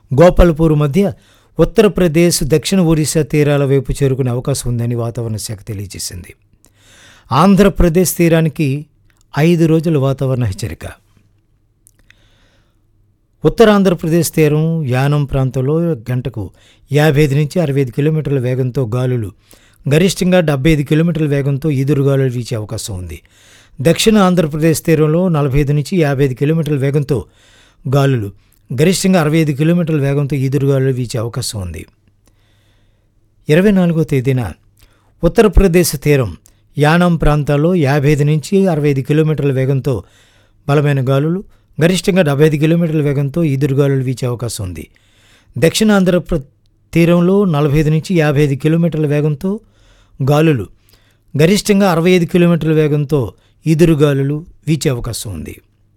గోపాల్పూర్ మధ్య ఉత్తరప్రదేశ్ దక్షిణ ఒరిస్సా తీరాల వైపు చేరుకునే అవకాశం ఉందని వాతావరణ శాఖ తెలియజేసింది ఆంధ్రప్రదేశ్ తీరానికి ఐదు రోజుల వాతావరణ హెచ్చరిక ఉత్తరాంధ్రప్రదేశ్ తీరం యానం ప్రాంతంలో గంటకు యాభై ఐదు నుంచి అరవై ఐదు కిలోమీటర్ల వేగంతో గాలులు గరిష్టంగా డెబ్బై ఐదు కిలోమీటర్ల వేగంతో ఈదురుగాలులు వీచే అవకాశం ఉంది దక్షిణ ఆంధ్రప్రదేశ్ తీరంలో నలభై ఐదు నుంచి యాభై ఐదు కిలోమీటర్ల వేగంతో గాలులు గరిష్టంగా అరవై ఐదు కిలోమీటర్ల వేగంతో ఈదురుగాలులు వీచే అవకాశం ఉంది ఇరవై నాలుగో తేదీన ఉత్తరప్రదేశ్ తీరం యానాం ప్రాంతాల్లో యాభై ఐదు నుంచి అరవై ఐదు కిలోమీటర్ల వేగంతో బలమైన గాలులు గరిష్టంగా డెబ్బై ఐదు కిలోమీటర్ల వేగంతో ఈదురుగాలులు వీచే అవకాశం ఉంది దక్షిణాంధ్ర ప్ర తీరంలో నలభై ఐదు నుంచి యాభై ఐదు కిలోమీటర్ల వేగంతో గాలులు గరిష్టంగా అరవై ఐదు కిలోమీటర్ల వేగంతో ఈదురుగాలులు వీచే అవకాశం ఉంది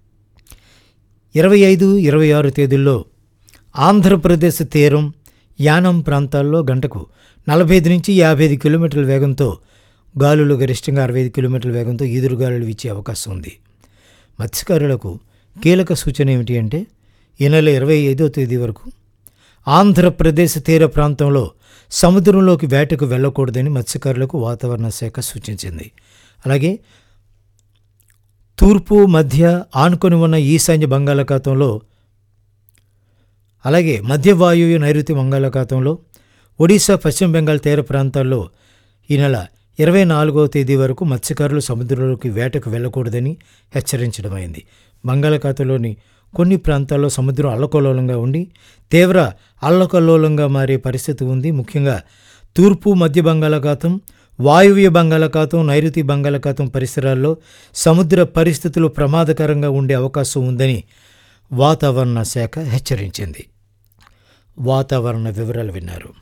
ఇరవై ఐదు ఇరవై ఆరు తేదీల్లో ఆంధ్రప్రదేశ్ తీరం యానం ప్రాంతాల్లో గంటకు నలభై ఐదు నుంచి యాభై ఐదు కిలోమీటర్ల వేగంతో గాలులు గరిష్టంగా అరవై ఐదు కిలోమీటర్ల వేగంతో ఈదురుగాలులు వీచే అవకాశం ఉంది మత్స్యకారులకు కీలక సూచన ఏమిటి అంటే ఈ నెల ఇరవై ఐదో తేదీ వరకు ఆంధ్రప్రదేశ్ తీర ప్రాంతంలో సముద్రంలోకి వేటకు వెళ్ళకూడదని మత్స్యకారులకు వాతావరణ శాఖ సూచించింది అలాగే తూర్పు మధ్య ఆనుకొని ఉన్న ఈశాన్య బంగాళాఖాతంలో అలాగే మధ్య వాయువ్య నైరుతి బంగాళాఖాతంలో ఒడిశా పశ్చిమ బెంగాల్ తీర ప్రాంతాల్లో ఈ నెల ఇరవై నాలుగవ తేదీ వరకు మత్స్యకారులు సముద్రంలోకి వేటకు వెళ్ళకూడదని హెచ్చరించడమైంది బంగాళాఖాతంలోని కొన్ని ప్రాంతాల్లో సముద్రం అల్లకల్లోలంగా ఉండి తీవ్ర అల్లకల్లోలంగా మారే పరిస్థితి ఉంది ముఖ్యంగా తూర్పు మధ్య బంగాళాఖాతం వాయువ్య బంగాళాఖాతం నైరుతి బంగాళాఖాతం పరిసరాల్లో సముద్ర పరిస్థితులు ప్రమాదకరంగా ఉండే అవకాశం ఉందని వాతావరణ శాఖ హెచ్చరించింది వాతావరణ వివరాలు విన్నారు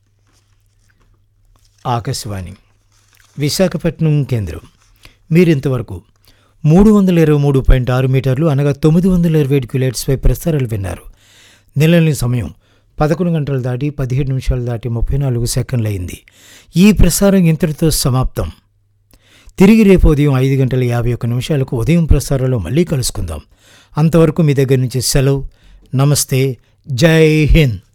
ఆకాశవాణి విశాఖపట్నం కేంద్రం మీరింతవరకు మూడు వందల ఇరవై మూడు పాయింట్ ఆరు మీటర్లు అనగా తొమ్మిది వందల ఇరవై ఏడు కిలోట్స్పై ప్రసారాలు విన్నారు నెలని సమయం పదకొండు గంటలు దాటి పదిహేడు నిమిషాలు దాటి ముప్పై నాలుగు సెకండ్లు అయింది ఈ ప్రసారం ఇంతటితో సమాప్తం తిరిగి రేపు ఉదయం ఐదు గంటల యాభై ఒక్క నిమిషాలకు ఉదయం ప్రసారంలో మళ్ళీ కలుసుకుందాం అంతవరకు మీ దగ్గర నుంచి సెలవు నమస్తే జై హింద్